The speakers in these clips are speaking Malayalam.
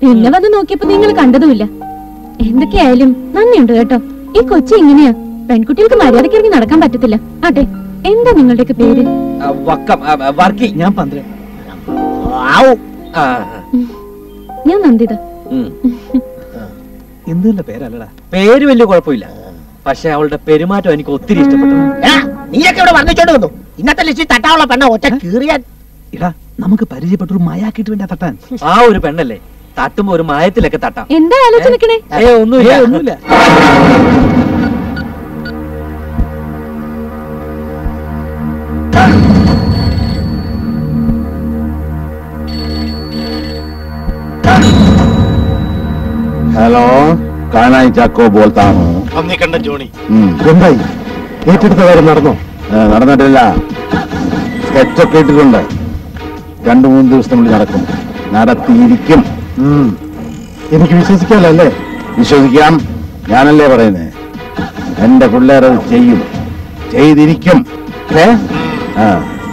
പിന്നെ വന്ന് നോക്കിയപ്പോ നിങ്ങൾ കണ്ടതുമില്ല എന്തൊക്കെയായാലും നന്ദിയുണ്ട് കേട്ടോ ഈ കൊച്ചി ഇങ്ങനെയാ പെൺകുട്ടികൾക്ക് മര്യാദയ്ക്ക് ഇറങ്ങി നടക്കാൻ പറ്റത്തില്ല ആട്ടെ എന്താ നിങ്ങളുടെയൊക്കെ പേര് ആ, വക്കം ആ, ആ, വർക്കി ഞാൻ പന്ത്രണ്ട് ആ, ഞാൻ നന്ദിത ഉം. എന്തുള്ള പേരല്ലടാ പേര് വലിയ കുഴപ്പമില്ല പക്ഷെ അവളുടെ പെരുമാറ്റം എനിക്ക് ഒത്തിരി ഇഷ്ടപ്പെട്ടു എടാ, നീയൊക്കെ ഇവിടെ വർണ്ണിച്ചോണ്ട് വന്നു ഇന്നത്തെ ലിസ്റ്റിൽ തട്ടാനുള്ള പെണ്ണ ഒറ്റ കീറിയാൻ എടാ നമുക്ക് പരിചയപ്പെട്ട ഒരു മയാക്കിട്ട് വേണ്ട തട്ടാൻ ആ ഒരു പെണ്ണല്ലേ തട്ടുമ്പോ ഒരു മയത്തിലൊക്കെ തട്ടാം എന്താ ആലോചന നിക്കണേ ഏ ഒന്നുമില്ല ഏയ്, ഒന്നുമില്ല हेलो कानाई चाको बोलता हूँ അന്നീ കണ്ട ജോണി എന്തായി ഏറ്റെടുത്ത കാര്യം നടന്നോ നടന്നിട്ടില്ല സ്കെച്ചൊക്കെ ഇട്ടിട്ടുണ്ട് രണ്ടു മൂന്ന് ദിവസത്തിനുള്ളിൽ നടക്കും നടത്തിയിരിക്കും എനിക്ക് വിശ്വസിക്കാമല്ലോ അല്ലേ വിശ്വസിക്കാം ഞാനല്ലേ പറയുന്നേ എന്റെ പിള്ളേർ അത് ചെയ്യും ചെയ്തിരിക്കും ഏ ആ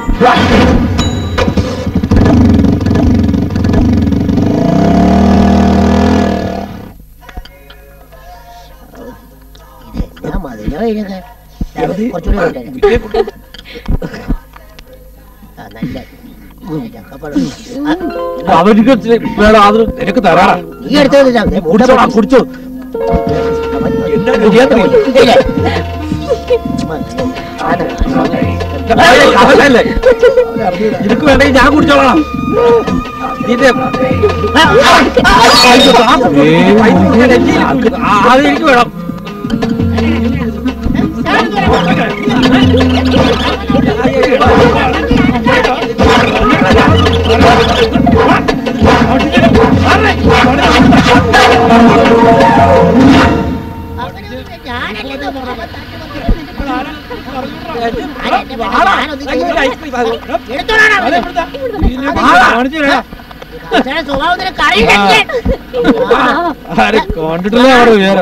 ഞാൻ മതിലോ ഇരുന്ന്. കുറച്ചുകൂടി കൊണ്ടുവരാം. ആ, നല്ല ചക്കപ്പഴം. ആ, അവർക്ക് ഇച്ചിരി വേണം അത് നിനക്ക് തരാറാ നീ എടുത്തത് ഇതാ. ദേ, കൂടെ കുടിച്ചോടാ കുടിച്ചോ ഇല്ലേ? അതല്ലേ നിനക്ക് വേണ്ടെങ്കിൽ ഞാൻ കുടിച്ചോളാം നിന്റെ അത് എനിക്ക് വേണം ഞാനല്ലേ ഇത് പറഞ്ഞത്. ആരെ എന്നെ വേണ്ട, ഞാനൊന്നും ചെയ്തില്ല. എടുത്തോളാടാ അവനെ. അച്ഛനെ സ്വഭാവം നിനക്ക് അറിയില്ലേ? കണ്ടിട്ടില്ല അവരുടെ വിചാരം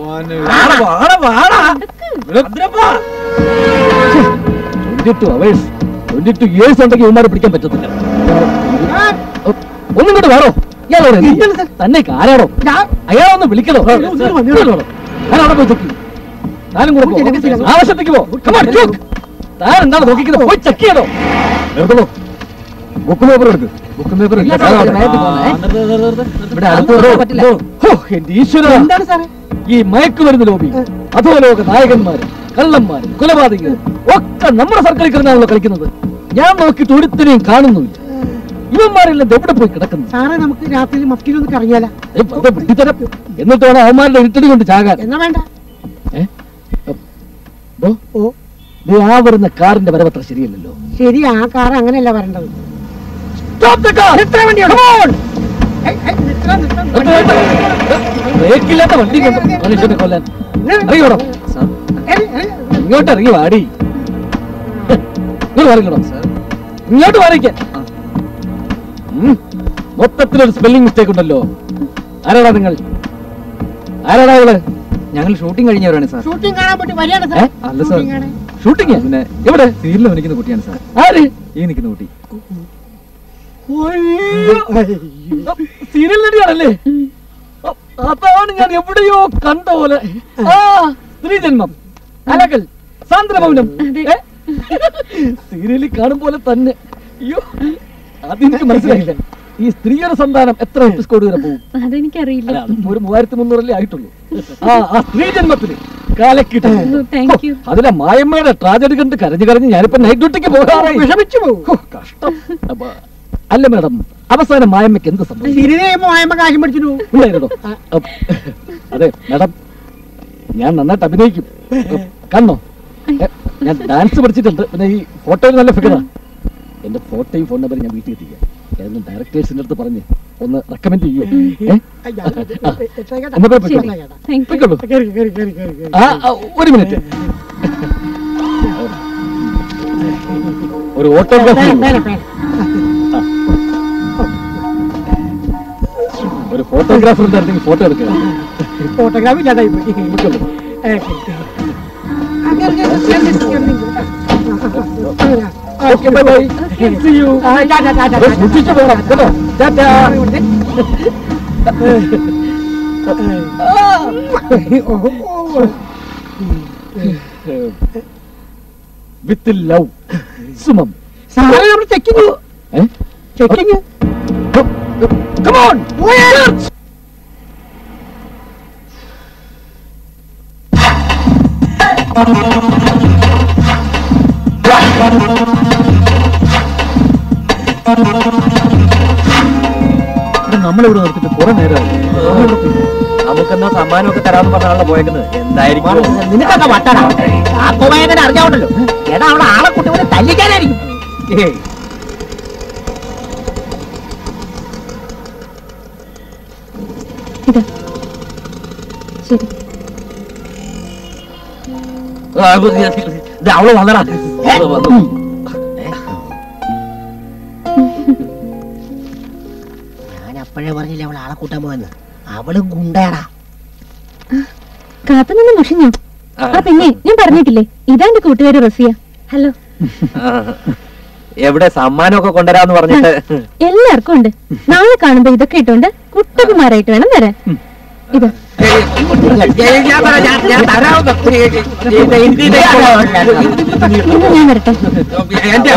twenty two hours twenty two years ഉണ്ടെങ്കിൽ ഇവന്മാരെ പിടിക്കാൻ പറ്റത്തില്ല ഒന്നും കൂടെ വേണോ ഇയാളോട് തന്നെ ആരാടോ അയാളൊന്ന് വിളിക്കണോ ഞാനവിടെ പോയി ചെക്ക് താനും കൂടെ പോ. ആവശ്യത്തേക്ക് പോ Come on, check. താൻ എന്താണ് നോക്കിക്കുന്നത് പോയി ചെക്ക് ചെയ്യണോ നിർത്തണോ ബുക്ക് പേപ്പർ എടുക്ക് ബുക്ക് പേപ്പർ ഇവിടെ അടുത്ത് ഹോ, എന്റെ ഈശ്വര എന്താണ് സാറേ ഈ മയക്കുമരുന്ന് ലോബി അധോലോക നായകന്മാര് കള്ളന്മാര് കൊലപാതകര് ഒക്കെ നമ്മുടെ സർക്കാരിൽ കിടന്നാണല്ലോ കളിക്കുന്നത് ഞാൻ നോക്കിയിട്ട് ഒരുത്തിനെയും കാണുന്നുമില്ല ഇവന്മാരെല്ലാം ദേ എവിടെ പോയി കിടക്കുന്നു സാറേ നമുക്ക് രാത്രി മസ്കിലൊന്ന് കറങ്ങിയാല ഏയ്, വെറുതെ വിഡ്ഢിത്തരം. എന്നിട്ട് വേണം അവന്മാരുടെ ഇരുട്ടടി കൊണ്ട് ചാകാൻ എന്നാ വേണ്ട ഏ? ദോ, ഓ ദേ ആ വരുന്ന കാറിന്റെ വരവത്ര ശരിയല്ലല്ലോ ശരി ആ കാർ അങ്ങനെയല്ല വരേണ്ടത് Stop the car! എത്ര വണ്ടിയുണ്ട് Come on! ഏയ്, ഏയ്, നിർത്തണം, നിർത്തണം. നിർത്ത്, നിർത്ത്. ബ്രേക്കില്ലാത്ത വണ്ടി കൊണ്ട് മനുഷ്യനെ കൊല്ലാൻ അറിയോടോ ഏയ്, ഏയ്, ഇങ്ങോട്ട് ഇറങ്ങി വാടി ഇങ്ങോട്ട് മാറിക്കണോ ഇങ്ങോട്ട് മാറിക്കാൻ മൊത്തത്തിലൊരു സ്പെല്ലിംഗ് മിസ്റ്റേക്ക് ഉണ്ടല്ലോ ആരാടാ നിങ്ങൾ ആരാടാ ഇവള് ഞങ്ങൾ ഷൂട്ടിംഗ് കഴിഞ്ഞവരാണ് സാർ ഷൂട്ടിംഗ് കാണാൻ പറ്റി വരികയാണ് ഏ? സാർ അല്ല സാർ ഷൂട്ടിംഗ് ആണ് ഷൂട്ടിംഗ് പിന്നെ എവിടെ സീരിയൽ അഭിനയിക്കുന്ന കുട്ടിയാണ് സാർ ആര് ഈ നിൽക്കുന്ന കുട്ടി സീരിയൽ നടിയാണല്ലേ അ- അതാണ് ഞാൻ എവിടെയോ കണ്ട പോലെ ആ സ്ത്രീജന്മം അലകൽ സാന്ദ്രമൗനം ഏ? സീരിയലിൽ കാണും പോലെ തന്നെ അയ്യോ അതെനിക്ക് മനസ്സിലായില്ല ഈ സ്ത്രീയുടെ സന്താനം എത്ര എപ്പിസോഡ് വരെ പോകും അതെനിക്കറിയില്ല അല്ല അതിപ്പോ ഒരു മൂവായിരത്തി മുന്നൂറല്ലേ ആയിട്ടുള്ളൂ ആ ആ സ്ത്രീ ജന്മത്തിന് കാലക്കിട്ട് താങ്ക് യു അതിലെ മായമ്മയുടെ ട്രാജഡി കണ്ട് കരഞ്ഞു കരഞ്ഞ് ഞാനിപ്പോ നൈറ്റ് ഡ്യൂട്ടിക്ക് പോകാറായി വിഷമിച്ചു പോകും ഹോ, കഷ്ടം അപ്പൊ, അല്ല മാഡം അവസാനം മായമ്മയ്ക്ക് എന്ത് സംഭവിച്ചു സീരിയൽ കഴിയുമ്പോ വായമ്പ കാശം പഠിച്ചിട്ട് പോകും ഉണ്ടായിരുന്നോ? അപ്പ്, അതെ മാഡം ഞാൻ നന്നായിട്ട് അഭിനയിക്കും അപ്പ്, കണ്ടോ എ, ഞാൻ ഡാൻസ് പഠിച്ചിട്ടുണ്ട് പിന്നെ ഈ ഫോട്ടോയിൽ നല്ല ഫിഗറാ എന്റെ ഫോട്ടോയും ഫോൺ നമ്പറും ഞാൻ വീട്ടിൽ എത്തിക്കാം ഏതെങ്കിലും ഡയറക്ടേഴ്സിന്റെ അടുത്ത് പറഞ്ഞ് ഒന്ന് റെക്കമെൻഡ് ചെയ്യൂ ഏ? അയ്യ, ആ. എത്ര കേട്ടാ? എന്നാ പോയി ശരി പൊയ്ക്കോളൂ. താങ്ക് യു പൊയ്ക്കോളൂ. കേറി, കേറി, കേറി, കേറി, കേറി. ആ ആ, ഒരു മിനിറ്റ് ഒരു ഓട്ടോഗ്രാഫ് പേന, പേന, പേന. ഒരു ഫോട്ടോഗ്രാഫർ ഉണ്ടായിരുന്നെങ്കിൽ ഫോട്ടോ എടുക്കുക ഫോട്ടോഗ്രാഫി ഇല്ലാതായി പോയി പൊയ്ക്കോളൂ. ഏ, കേറി. ആ, കേറി, കേറി, കേറി, കേറി, കേറി. ആ, okay bye bye see you ആ, ടാ, ടാ, ടാ, ടാ, ടാ. സൂക്ഷിച്ചു പോകണം കേട്ടോ ടാറ്റാ വിത്ത് ലവ് സുമം സാറേ നമ്മൾ ചെക്കിങ് ഏ? Checking Come on! നമ്മളിവിടെ നിർത്തിട്ട് കുറെ നേരമായി നമുക്കെന്നാ സമ്മാനമൊക്കെ തരാന്ന് പറഞ്ഞാണല്ലോ പോയേക്കുന്നത് എന്തായിരിക്കും നിനക്കൊക്കെ വട്ടടാ ചാക്കോബായങ്ങനെ അറിഞ്ഞാവുണ്ടല്ലോ എടാ അവിടെ ആളെ കുട്ടി കൂടെ തല്ലിക്കാനായിരിക്കും ഏയ് ഇതാ ശരി ആ, ഇത് അവള് വന്നടാ അവള് വന്നു. ഞാൻ അപ്പോഴേ പറഞ്ഞില്ലേ അവൾ ആളെ കൂട്ടാൻ പോയെന്ന് അവള് ഗുണ്ടയാടാ കാത്തുനിന്ന് മുഷിഞ്ഞോ ആ പിന്നെ ഞാൻ പറഞ്ഞിട്ടില്ലേ ഇതാ എന്റെ കൂട്ടുകാരി റസിയ ഹലോ ആ. എവിടെ സമ്മാനമൊക്കെ കൊണ്ടുവരാന്ന് പറഞ്ഞിട്ട് എല്ലാവർക്കും ഉണ്ട് നാളെ കാണുമ്പോ ഇതൊക്കെ ഇട്ടോണ്ട് കുട്ടകുമാരായിട്ട് വേണം വരാൻ ഇതാ ഞാൻ തരാം, ഞാൻ- ഞാൻ തരാവുന്ന. ഇത് ഇത് ഇത് ഇത് ഇന്ന് ഞാൻ വരട്ടെ എന്റെ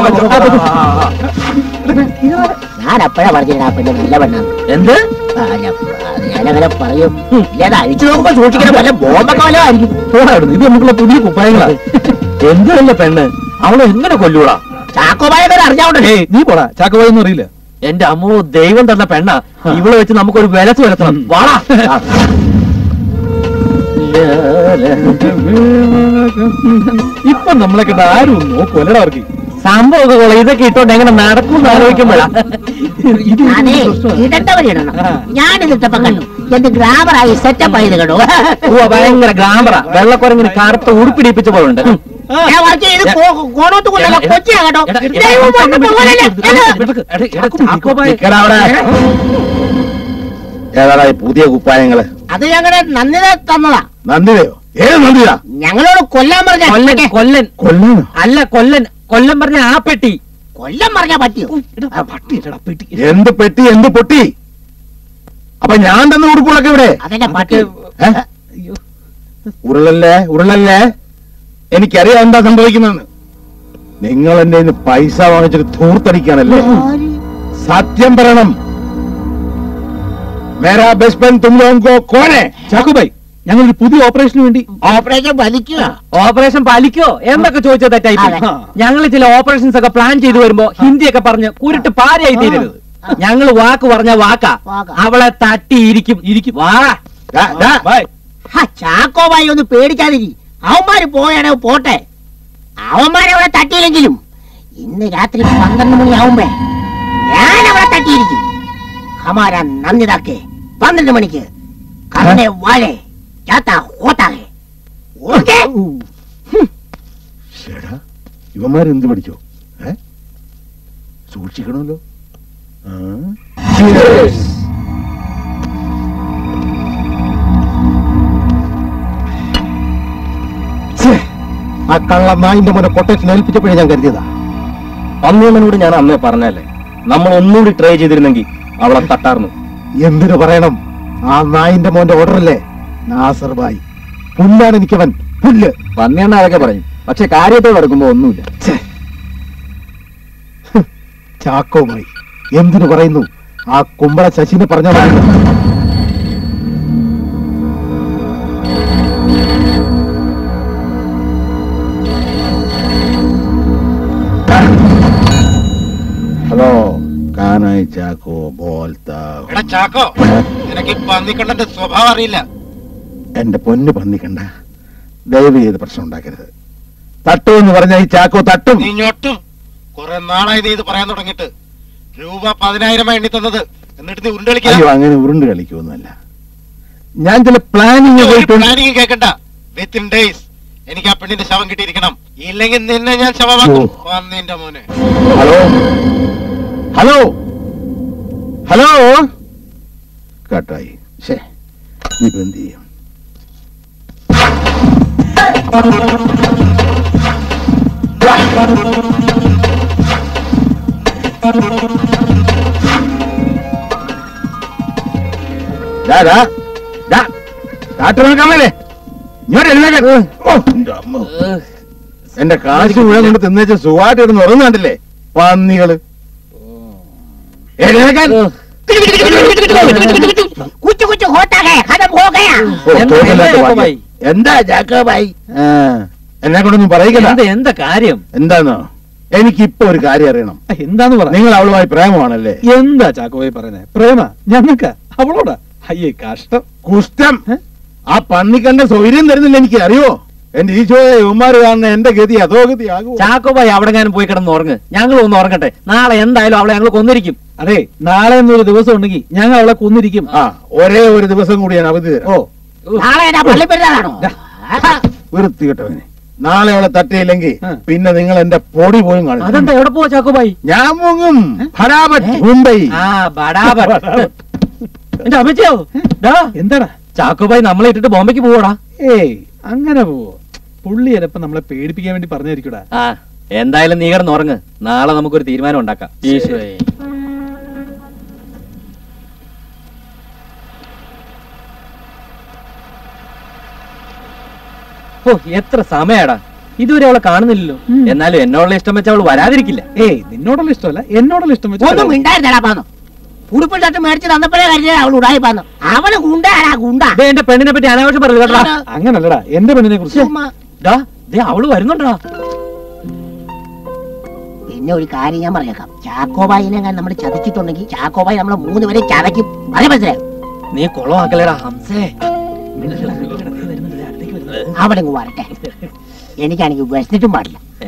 ഞാൻ അപ്പോഴാ പറഞ്ഞില്ല പിന്നെ നല്ല പെണ്ണാണ് എന്ത് ആ, അല്ല, അത് ഞാനങ്ങനെ പറയും ഇല്ലാതെ അഴിച്ചു നോക്കുമ്പോ സൂക്ഷിക്കണം വല്ല ബോംബൊക്കെ വല്ല ആയിരിക്കും പോടായിരുന്നു ഇത് നമുക്കുള്ള പുതിയ കുപ്പായങ്ങളാ എന്തല്ല പെണ്ണ് അവളെ എങ്ങനെ കൊല്ലൂടാ ചാക്കോബായൊക്കെ അറിഞ്ഞാവുണ്ടല്ലോ ഏയ് നീ പോടാ ചാക്കോയൊന്നും അറിയില്ല എന്റെ അമ്മോ ദൈവം തന്ന പെണ്ണാ ഇവളെ വെച്ച് നമുക്കൊരു വിലസ് വരുത്തണം വാടാ ഇപ്പൊ നമ്മളെ കണ്ട ആരും നോക്കുമല്ലടാ അവർക്ക് സംഭവമൊക്കെ കൊള്ളാം ഇതൊക്കെ ഇട്ടോണ്ട് എങ്ങനെ നടക്കും ആലോചിക്കുമ്പോഴാ അതെ ഇടണ്ടവരിടണം ഞാനിതിട്ടപ്പോ കണ്ടു എന്റെ ഗ്രാമറായി സെറ്റപ്പ് ആയത് കണ്ടു ഓ ഭയങ്കര ഗ്രാമറ വെള്ളക്കുരങ്ങിന് കറുത്ത ഉടുപ്പിടിപ്പിച്ച പോലുണ്ട് ഞാൻ വർക്ക് ചെയ്ത് കോ- കോണോത്ത് കൊണ്ടല്ല കൊച്ചിയാ കേട്ടോ ദൈവം വന്ന് പോകലല്ലേ. നിക്കടാ അവിടെ. ഏതാടാ ഈ പുതിയ കുപ്പായങ്ങള് അത് ഞങ്ങളുടെ നന്ദിത തന്നതാ നന്ദിതയോ ഏത് നന്ദിതാ ഞങ്ങളോട് കൊല്ലാൻ പറഞ്ഞ കൊല്ലൻ കൊല്ലൻ കൊല്ലാനോ അല്ല കൊല്ലൻ കൊല്ലൻ പറഞ്ഞ ആ പെട്ടി കൊല്ലം പറഞ്ഞാ പറ്റിയോ എന്ത് പെട്ടി എന്ത് പൊട്ടി അപ്പൊ ഞാൻ തന്ന ഉടുപ്പുകളൊക്കെ ഇവിടെ അതെന്നെ പട്ടി ഏ? ഉരുളല്ലേ ഉരുളല്ലേ എനിക്കറിയാം എന്താ സംഭവിക്കുന്നതെന്ന് നിങ്ങൾ എന്റെ കയ്യിന്ന് പൈസ വാങ്ങിച്ചിട്ട് ധൂർത്തടിക്കാണല്ലേ സത്യം പറയണം മേരാ ബെസ്റ്റ് ഫ്രണ്ട് തും ലോഗോ കോനെ ചാക്കോബായി ഞങ്ങളൊരു പുതിയ ഓപ്പറേഷന് വേണ്ടി ഓപ്പറേഷൻ വലിക്കുക ഓപ്പറേഷൻ പാലിക്കോ എന്തൊക്കെ ചോദിച്ചോ തെറ്റായി അതെ. ഞങ്ങൾ ചില ഓപ്പറേഷൻസ് ഒക്കെ പ്ലാൻ ചെയ്തു വരുമ്പോ ഹിന്ദിയൊക്കെ പറഞ്ഞ് കുരുട്ട് പാരയായി തീരരുത് ഞങ്ങൾ വാക്ക് പറഞ്ഞ വാക്കാ വാക്കാ. അവളെ തട്ടിയിരിക്കും ഇരിക്കും വാ ദാ, ദാ. ഹ, ചാക്കോബായി ഒന്ന് പേടിക്കാതിരി അവന്മാര് പോയാണോ പോട്ടെ അവന്മാരെ അവിടെ തട്ടിയില്ലെങ്കിലും ഇന്ന് രാത്രി പന്ത്രണ്ട് മണിയാവുമ്പേ ഞാൻ അവിടെ തട്ടിയിരിക്കും ഹമാരാ നന്ദിതാക്കെ പന്ത്രണ്ട് മണിക്ക് കറനെ വാഴെ ജാത്താ ഹോത്താകെ ഓക്കേ ശ്ശെടാ, ഇവന്മാരെന്ത് പഠിച്ചോ ഏ സൂക്ഷിക്കണമല്ലോ ആ? ഛേ, ആ കള്ള നായിന്റെ മോനെ കൊട്ടേഷൻ ഏൽപ്പിച്ചപ്പോഴേ ഞാൻ കരുതിയതാ അമ്മയോട് ഞാൻ അമ്മയെ പറഞ്ഞല്ലേ നമ്മൾ ഒന്നുകൂടി ട്രൈ ചെയ്തിരുന്നെങ്കിൽ അവളെ തട്ടാർന്നു എന്തിനു പറയണം ആ നായിന്റെ മോന്റെ ഓർഡർ അല്ലേ നാസർ ബായി പുല്ലാണ് എനിക്കവൻ പുല്ല് പന്നിയണ്ണ അതൊക്കെ പറയും പക്ഷെ കാര്യത്തോട് എടുക്കുമ്പോ ഒന്നുമില്ല ഛേ. ഹ്, ചാക്കോ ബായി എന്തിനു പറയുന്നു ആ കുമ്പള ശശിനെ പറഞ്ഞ ഹലോ കാനായി ചാക്കോ ബോൽത്താ എടാ ചാക്കോ നിനക്ക് ഈ പന്നിക്കണ്ണന്റെ സ്വഭാവം അറിയില്ല എന്റെ പൊന്ന് പന്നിക്കണ്ട ദയവ് ചെയ്ത് പ്രശ്നം ഉണ്ടാക്കരുത് തട്ടു എന്ന് പറഞ്ഞ ഈ ചാക്കോ തട്ടും നീ ഞൊട്ടും കുറെ നാളായി നീ ഇത് പറയാൻ തുടങ്ങിയിട്ട് രൂപ പതിനായിരമായി എണ്ണി തന്നത് എന്നിട്ട് നീ ഉരുണ്ടളിക്കാൻ അയ്യോ അങ്ങനെ ഉരുണ്ട് കളിക്കുമെന്നല്ല ഞാൻ ചില പ്ലാനിങ് പോയിട്ടുണ്ട് പ്ലാനിങ് കേക്കണ്ട വിത്തിൻ ഡേയ്സ് എനിക്ക് ആ പെണ്ണിന്റെ ശവം കിട്ടിയിരിക്കണം ഇല്ലെങ്കിൽ നിന്നെ ഞാൻ ശവമാക്കും ഓ. പന്നിന്റെ മോനെ ഹലോ ഹലോ ഹലോ കട്ടായി ശേ ഇപ്പൊ എന്ത് ചെയ്യും ദാ, ദാ, ദാ, കാട്ടു നിൽക്കാമല്ലേ ഇങ്ങോട്ട് എഴുന്നേക്കാൻ ഓ, എന്റെ അമ്മോ. എന്റെ കാശ് മുഴുവൻ കൊണ്ട് തിന്നേച്ച് സുഖമായിട്ട് ഇരുന്ന് ഉറങ്ങുന്നുണ്ടല്ലേ പന്നികള് എഴുന്നേക്കാൻ कुछ कुछ होता है खत्म हो गया ഓ, എന്താ തോന്നില്ലാത്ത ജാക്കോബായി? ഭാഗ്യം. എന്താ ജാക്കോബായി ആ, എന്നെ കൊണ്ടൊന്നും പറയിക്കണ്ട എന്താ എന്താ കാര്യം എന്താന്നോ എനിക്കിപ്പോ ഒരു കാര്യം അറിയണം എന്താന്ന് പറ നിങ്ങൾ അവളുമായി പ്രേമമാണല്ലേ എന്താ ചാക്കോയെ പറയുന്നത് പ്രേമ ഞങ്ങക്ക അവളോടാ അയ്യേ കഷ്ടം കുഷ്ഠം ആ പന്നിക്കണ്ട സൗകര്യം തരുന്നില്ല എനിക്ക് അറിയോ എന്റെ ഈശോയെ ഉമ്മാര് കാണുന്ന എന്റെ ഗതി അതോ ഗതി ആകുമോ ചാക്കോബായി അവിടെ ഞാൻ പോയി കിടന്ന് ഉറങ്ങ് ഞങ്ങൾ ഒന്ന് ഉറങ്ങട്ടെ നാളെ എന്തായാലും അവളെ ഞങ്ങൾ കൊന്നിരിക്കും അതെ നാളെ എന്നൊരു ദിവസം ഉണ്ടെങ്കിൽ ഞങ്ങൾ അവളെ കൊന്നിരിക്കും ആ ഒരേ ഒരു ദിവസം കൂടി ഞാൻ അവധി തരാം ഓ നാളെ എന്നാ പള്ളി പെരുന്നാളാണോ വൃത്തികെട്ടവനെ നാളെ അവളെ തട്ടിയില്ലെങ്കിൽ ആ. പിന്നെ നിങ്ങൾ എന്റെ പൊടി പോലും കാണും അതെന്താ എവിടെ പോവാ ചാക്കോബായി ഞാൻ മുങ്ങും ഫടാബറ്റ് മുംബൈ ആ ബടാബർ എന്റെ അമ്മച്ചിയോ ഡാ എന്താടാ ചാക്കോബായി നമ്മളെ ഇട്ടിട്ട് ബോംബെക്ക് പോവാടാ ഏയ് അങ്ങനെ പോവോ പുള്ളി ചിലപ്പോ നമ്മളെ പേടിപ്പിക്കാൻ വേണ്ടി പറഞ്ഞായിരിക്കൂടാ ആ എന്തായാലും നീ കിടന്ന് ഉറങ്ങ് നാളെ നമുക്കൊരു തീരുമാനം ഉണ്ടാക്കാം ഈശോയെ ഓ എത്ര സമയടാ ഇതുവരെ അവളെ കാണുന്നില്ലല്ലോ എന്നാലും എന്നോടുള്ള ഇഷ്ടം വെച്ച് അവൾ വരാതിരിക്കില്ല ഏയ് നിന്നോടുള്ള ഇഷ്ടമല്ല എന്നോടുള്ള ഇഷ്ടം വെച്ച് ഒന്നും മിണ്ടായിരുന്നടാ പാന്നു ഉടുപ്പിൽ തട്ട് മേടിച്ച് തന്നപ്പോഴേ കരുതിയത് അവൾ ഉടായി പാന്നു അവള് ഗുണ്ടാടാ ഗുണ്ട ദേ എന്റെ പെണ്ണിനെ പറ്റി അനാവശ്യം പറഞ്ഞു കേട്ടോ അങ്ങനല്ലടാ എന്റെ പെണ്ണിനെ കുറിച്ച് ചുമ്മാ. ഡാ ദേ അവള് വരുന്നുണ്ടാ പിന്നെ ഒരു കാര്യം ഞാൻ പറഞ്ഞേക്കാം ചാക്കോബായിനെ ഞാൻ നമ്മൾ ചതിച്ചിട്ടുണ്ടെങ്കിൽ ചാക്കോബായി നമ്മളെ മൂന്ന് പേരെ ചതയ്ക്കും അതേ മനസ്സിലായോ നീ കുളമാക്കലേടാ ഹംസേ അവിടെ ഇങ്ങ് വരട്ടെ എനിക്കാണെങ്കിൽ വിശന്നിട്ടും പാടില്ല ഏ?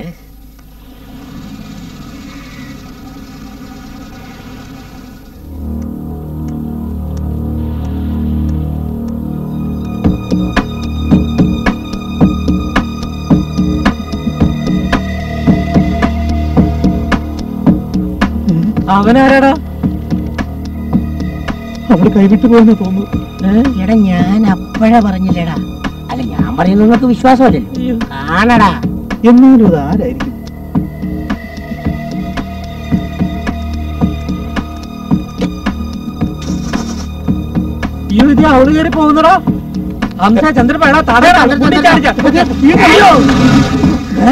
അവനാരാടാ അവള് കൈവിട്ടു പോയെന്ന് തോന്നുന്നു എടാ ഞാൻ അപ്പോഴേ പറഞ്ഞില്ലേടാ അല്ല ഞാൻ പറയുന്നത് നിങ്ങൾക്ക് വിശ്വാസമല്ലല്ലോ കാണടാ എന്നാലും അത് ആരായിരിക്കും ഈ വിധി അവള് കയറി പോകുന്നടാ ഹംസ ചന്ദ്രപ്പേടാ തടയടാ കുടിച്ചടിച്ച. അയ്യോ. ഏ?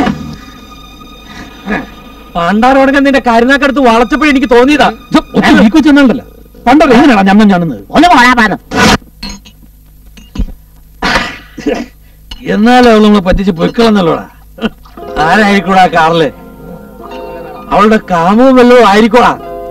പണ്ടാറോടൊക്കെ നിന്റെ കരുനാക്കടുത്ത് വളച്ചപ്പോഴും എനിക്ക് തോന്നിയതാ ഈ കൊച്ചെന്നുണ്ടല്ലോ പണ്ടല്ലോ എങ്ങനെയാണോ ഞമ്മൻ കാണുന്നത് ഒന്ന് പോടാ പാന്നു എന്നാലും അവൾ നമ്മളെ പറ്റിച്ച് പൊയ്ക്കളന്നല്ലോടാ ആരായിരിക്കൂടാ കാറില് അവളുടെ കാമവും വല്ലതും ആയിരിക്കൂടാ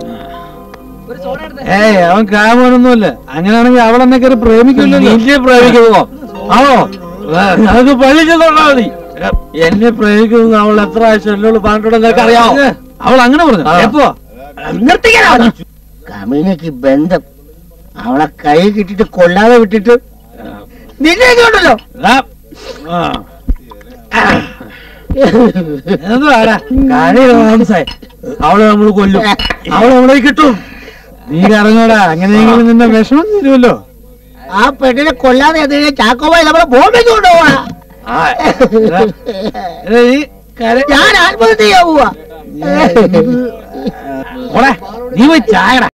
ഏയ് അവൻ കാമനൊന്നുമില്ല അങ്ങനെയാണെങ്കിൽ അവളെന്നെ കയറി പ്രേമിക്കില്ലല്ലോ നിന്നെ പ്രേമിക്കുമോ ആണോ നമുക്ക് പള്ളി ചെന്നോണ്ടാ മതി എന്നെ പ്രേമിക്കുന്നു അവൾ എത്ര ആഴ്ച എന്നോട് പറഞ്ഞിട്ടുണ്ടെന്ന് നിനക്ക് അറിയാമോ അവൾ അങ്ങനെ പറഞ്ഞു ആ. എപ്പോ നിർത്തിക്കണം കമീനക്ക് ബന്ധം അവളെ കൈ കിട്ടിട്ട് കൊല്ലാതെ വിട്ടിട്ട് നിന്നെ ഉണ്ടല്ലോ എന്തുവാടാ കാര്യം ഹംസേ അവളെ നമ്മൾ കൊല്ലും അവളെ നമ്മളെ കിട്ടും നീ കറങ്ങോടാ അങ്ങനെയെങ്കിലും നിന്റെ വിഷമം തീരുമല്ലോ ആ പെണ്ണിനെ കൊല്ലാതെ അത് കഴിഞ്ഞാൽ ചാക്കോബായി നമ്മളെ ബോംബേക്ക് കൊണ്ടുപോവാ ആ, എടാ, നീ കര- ഞാൻ ആത്മഹത്യ ചെയ്യാൻ പോവാ പോടെ, നീ പോയി ചായടാ